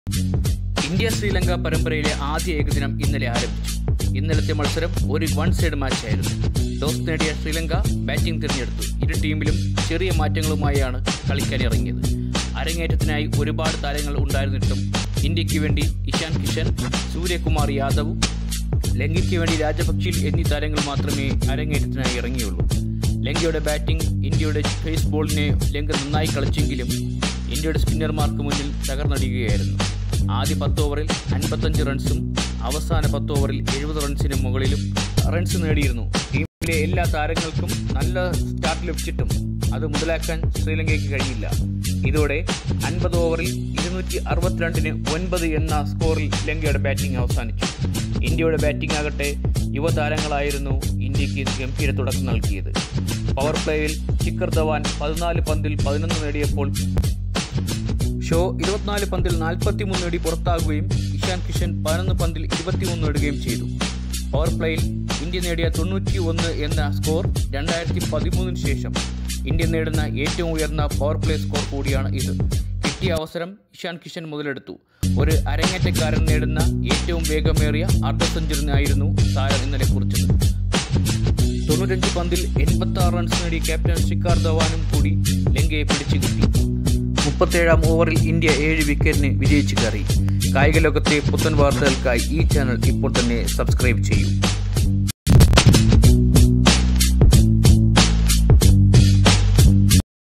India Sri Lanka പരമ്പരയിലെ ആദ്യ ഏകദിനം ഇന്നലെ ആരംഭിച്ചു ഇന്നലത്തെ മത്സരം ഒരു വൺ സൈഡ് മാച്ചായിരുന്നു ടോസ് നേടിയ ശ്രീലങ്ക ബാറ്റിംഗ് തിരഞ്ഞെടുത്തു ഇരു ടീമിലും ചെറിയ മാറ്റങ്ങളുമായാണ് കളിക്കാൻ ഇറങ്ങിയത് അരങ്ങേറ്റത്തിനായി ഒരുപാട് താരങ്ങൾ ഉണ്ടായിരുന്നിട്ടും ഇന്ത്യക്ക് വേണ്ടി ഇഷാൻ കിഷൻ സൂര്യകുമാർ യാദവും ലങ്കയ്ക്ക് വേണ്ടി രാജപക്ഷിൽ എന്നീ താരങ്ങൾ മാത്രമേ അരങ്ങേറ്റത്തിനായി ഇറങ്ങിയുള്ളൂ ലങ്കയുടെ ബാറ്റിംഗ് ഇന്ത്യയുടെ ഫേസ് ബോളിനെ ലങ്ക നന്നായി കളിച്ചെങ്കിലും ഇന്ത്യയുടെ സ്പിന്നർമാർക്ക് മുന്നിൽ തകർന്നടിയുകയായിരുന്നു ആദ്യ പത്ത് ഓവറിൽ അൻപത്തഞ്ച് റൺസും അവസാന പത്ത് ഓവറിൽ എഴുപത് റൺസിന് മുകളിലും റൺസ് നേടിയിരുന്നു ടീമിലെ എല്ലാ താരങ്ങൾക്കും നല്ല സ്റ്റാർട്ട് ലഭിച്ചിട്ടും അത് മുതലാക്കാൻ ശ്രീലങ്കയ്ക്ക് കഴിഞ്ഞില്ല ഇതോടെ അൻപത് ഓവറിൽ ഇരുന്നൂറ്റി അറുപത്തിരണ്ടിന് ഒൻപത് എന്ന സ്കോറിൽ ലങ്കയുടെ ബാറ്റിംഗ് അവസാനിച്ചു ഇന്ത്യയുടെ ബാറ്റിംഗ് ആകട്ടെ യുവതാരങ്ങളായിരുന്നു ഇന്ത്യക്ക് ഗംഭീര തുടക്കം നൽകിയത് പവർ പ്ലേയിൽ ശിഖർ ധവാൻ പതിനാല് പന്തിൽ പതിനൊന്ന് നേടിയപ്പോൾ ഷോ ഇരുപത്തിനാല് പന്തിൽ നാൽപ്പത്തിമൂന്ന് നേടി പുറത്താകുകയും ഇഷാൻ കിഷൻ പതിനൊന്ന് പന്തിൽ ഇരുപത്തിമൂന്ന് നേടുകയും ചെയ്തു പവർ പ്ലേയിൽ ഇന്ത്യ നേടിയ തൊണ്ണൂറ്റി ഒന്ന് എന്ന സ്കോർ രണ്ടായിരത്തി പതിമൂന്നിന് ശേഷം ഇന്ത്യ നേടുന്ന ഏറ്റവും ഉയർന്ന പവർ പ്ലേ സ്കോർ കൂടിയാണ് ഇത് കിട്ടിയ അവസരം ഇഷാൻ കിഷൻ മുതലെടുത്തു ഒരു അരങ്ങേറ്റക്കാരൻ നേടുന്ന ഏറ്റവും വേഗമേറിയ അർദ്ധ സെഞ്ചുറി ആയിരുന്നു താരം ഇന്നലെ കുറിച്ചത് തൊണ്ണൂറ്റഞ്ച് പന്തിൽ എൺപത്തി ആറ് റൺസ് നേടിയ ക്യാപ്റ്റൻ ശിഖാർ ധവാനും കൂടി ലങ്കയെ പിടിച്ചു കിട്ടി മുപ്പത്തേഴാം ഓവറിൽ ഇന്ത്യ ഏഴ് വിക്കറ്റിന് വിജയിച്ചു കയറി കായിക ലോകത്തെ പുത്തൻ വാർത്തകൾക്കായി ഈ ചാനൽ ഇപ്പോൾ തന്നെ സബ്സ്ക്രൈബ് ചെയ്യൂ